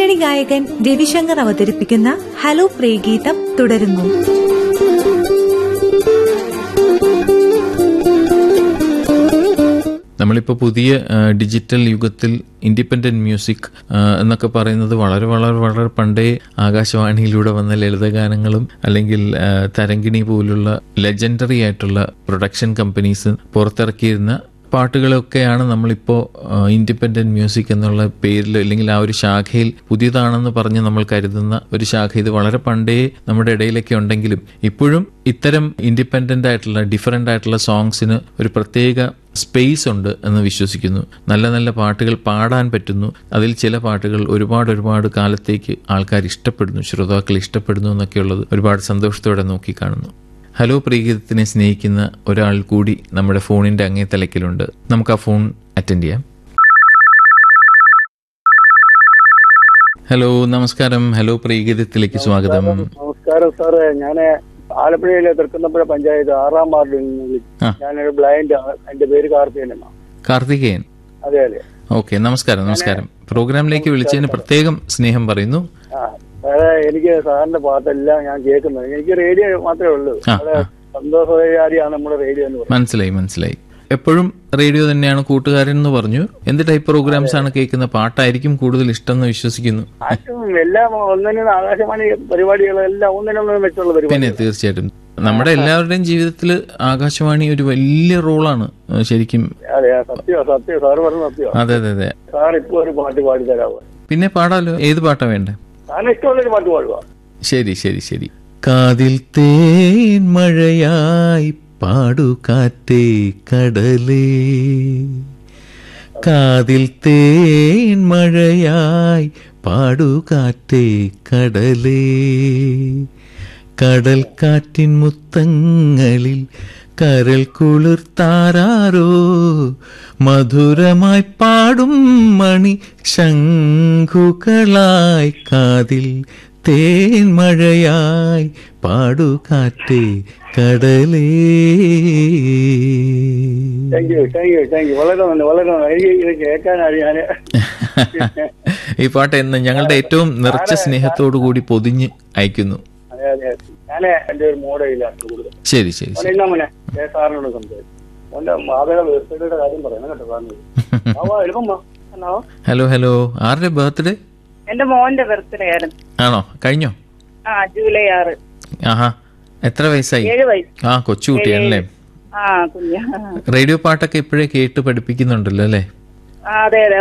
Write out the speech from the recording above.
പിന്നണി ഗായകൻ രവിശങ്കർ അവതരിപ്പിക്കുന്ന ഹലോ പ്രിയഗീതം തുടരുന്നു നമ്മളിപ്പോൾ പുതിയ ആ, ഡിജിറ്റൽ യുഗത്തിൽ ഇൻഡിപെൻഡന്റ് മ്യൂസിക് ആ, എന്നൊക്കെ പറയുന്നത് വളരെ വളരെ വളരെ പണ്ടേ ആകാശവാണിയിലൂടെ വന്ന ലളിതഗാനങ്ങളും അല്ലെങ്കിൽ ആ, തരംഗിണി പോലുള്ള ലെജൻഡറി ആയിട്ടുള്ള പ്രൊഡക്ഷൻ കമ്പനീസ് പുറത്തിറക്കിയിരുന്ന പാട്ടുകളൊക്കെയാണ് നമ്മളിപ്പോൾ ഇൻഡിപെൻഡന്റ് മ്യൂസിക് എന്നുള്ള പേരിൽ അല്ലെങ്കിൽ ആ ഒരു ശാഖയിൽ പുതിയതാണെന്ന് പറഞ്ഞ് നമ്മൾ കരുതുന്ന ഒരു ശാഖ ഇത് വളരെ പണ്ടേ നമ്മുടെ ഇടയിലൊക്കെ ഉണ്ടെങ്കിലും ഇപ്പോഴും ഇത്തരം ഇൻഡിപെൻഡന്റ് ആയിട്ടുള്ള ഡിഫറെന്റ് ആയിട്ടുള്ള സോങ്സിന് ഒരു പ്രത്യേക സ്പേസ് ഉണ്ട് എന്ന് വിശ്വസിക്കുന്നു നല്ല നല്ല പാട്ടുകൾ പാടാൻ പറ്റുന്നു അതിൽ ചില പാട്ടുകൾ ഒരുപാട് ഒരുപാട് കാലത്തേക്ക് ആൾക്കാർ ഇഷ്ടപ്പെടുന്നു ശ്രോതാക്കൾ ഇഷ്ടപ്പെടുന്നു എന്നൊക്കെയുള്ളത് ഒരുപാട് സന്തോഷത്തോടെ നോക്കിക്കാണുന്നു ഹലോ പ്രീഗീതത്തിനെ സ്നേഹിക്കുന്ന ഒരാൾ കൂടി നമ്മുടെ ഫോണിന്റെ അങ്ങേ തലക്കിലുണ്ട് നമുക്ക് ആ ഫോൺ അറ്റൻഡ് ചെയ്യാം ഹലോ നമസ്കാരം ഹലോ പ്രീഗീതത്തിലേക്ക് സ്വാഗതം നമസ്കാരം സാറേ ഞാൻ ആലപ്പുഴയിലെ തൃക്കുന്നപ്പുഴ പഞ്ചായത്ത് ആറാം വാർഡിൽ നിന്ന് വിളിച്ചു ആ. ഞാനൊരു ബ്ലൈൻഡ് ആണ് എന്റെ പേര് കാർത്തികൻ എന്നാണ് കാർത്തികേയൻ അതെ അതെ ഓക്കെ നമസ്കാരം നമസ്കാരം പ്രോഗ്രാമിലേക്ക് വിളിച്ചതിന് പ്രത്യേകം സ്നേഹം പറയുന്നു ആ സാറേ എനിക്ക് സാറിന്റെ പാട്ടെല്ലാം ഞാൻ കേൾക്കുന്നത് എനിക്ക് റേഡിയോ മാത്രമേ ഉള്ളൂ ആ, അവിടെ ആ. സന്തോഷകാരിയാണ് നമ്മുടെ റേഡിയോ എന്ന് പറയുന്നത് മനസ്സിലായി മനസ്സിലായി എപ്പോഴും റേഡിയോ തന്നെയാണ് കൂട്ടുകാരൻ എന്ന് പറഞ്ഞു എന്ത് ടൈപ്പ് പ്രോഗ്രാംസ് ആണ് കേൾക്കുന്ന പാട്ടായിരിക്കും കൂടുതൽ ഇഷ്ടം എന്ന് വിശ്വസിക്കുന്നു ആറ്റും എല്ലാം ഒന്നിനും ആകാശവാണി പരിപാടികളെല്ലാം ഒന്നിനൊന്നും വെച്ചുള്ള പരിപാടി പിന്നെ തീർച്ചയായിട്ടും നമ്മുടെ എല്ലാവരുടെയും ജീവിതത്തിൽ ആകാശവാണി ഒരു വലിയ റോളാണ് ഏഹ് ശരിക്കും അതെ സത്യോ സത്യോ സാറ് പറഞ്ഞ സത്യോ അതെ അതെ അതെ സാർ ഇപ്പൊ ഒരു പാട്ട് പാടി തരാമോ പിന്നെ പാടാലോ ഏത് പാട്ടാ വേണ്ടേ സാറിന് ഇഷ്ടമുള്ളൊരു പാട്ട് പാടുക ശരി ശരി ശരി കാതിൽ തേൻ മഴയായി പാടുകാറ്റേ കടലേ കാതിൽ തേൻ മഴയായി പാടുകാറ്റേ കടലേ കടൽ കാറ്റിൻ മുത്തങ്ങളിൽ കരൽ കുളിർത്താരോ മധുരമായി പാടും മണി ശംഖുകളായി കാതിൽ തേൻ മഴയായി പാടുകാറ്റേ കടലേ thank you thank you thank you വളരെ നന്ദി വളരെ നന്ദി എനിക്ക് ഇത് കേൾക്കാനാണ് ഞാൻ ഈ പാട്ട് എന്ന് ഞങ്ങളുടെ ഏറ്റവും നിറച്ച സ്നേഹത്തോടു കൂടി പൊതിഞ്ഞ് അയക്കുന്നു അതെ അതെ ഞാൻ എന്റെ ഒരു മോഡയിലാണ് കൂടുതൽ ശരി ശരി മോനെ ശരി എന്നാ മോനെ ഏ സാറിനോട് സംസാരിക്കും മോന്റെ മാതയുടെ വെബ്സൈറ്റിയുടെ കാര്യം പറയണം കേട്ടോ സാറിന് ആ വാ, എളുപ്പം വാ ഹലോ ഹലോ ഹലോ ആരുടെ ബർത്ത്ഡേ എന്റെ മോന്റെ ബർത്ത്ഡേ ആയിരുന്നു ആണോ കഴിഞ്ഞോ ആ ജൂലൈ ആറ് ആഹാ എത്ര വയസ്സായി ഏഴ് വയസ്സ് ആ കൊച്ചുകുട്ടിയാണല്ലേ ആ കുഞ്ഞ റേഡിയോ പാട്ടൊക്കെ ഇപ്പോഴേ കേട്ട് പഠിപ്പിക്കുന്നുണ്ടല്ലോ അല്ലേ ആ അതെ അതെ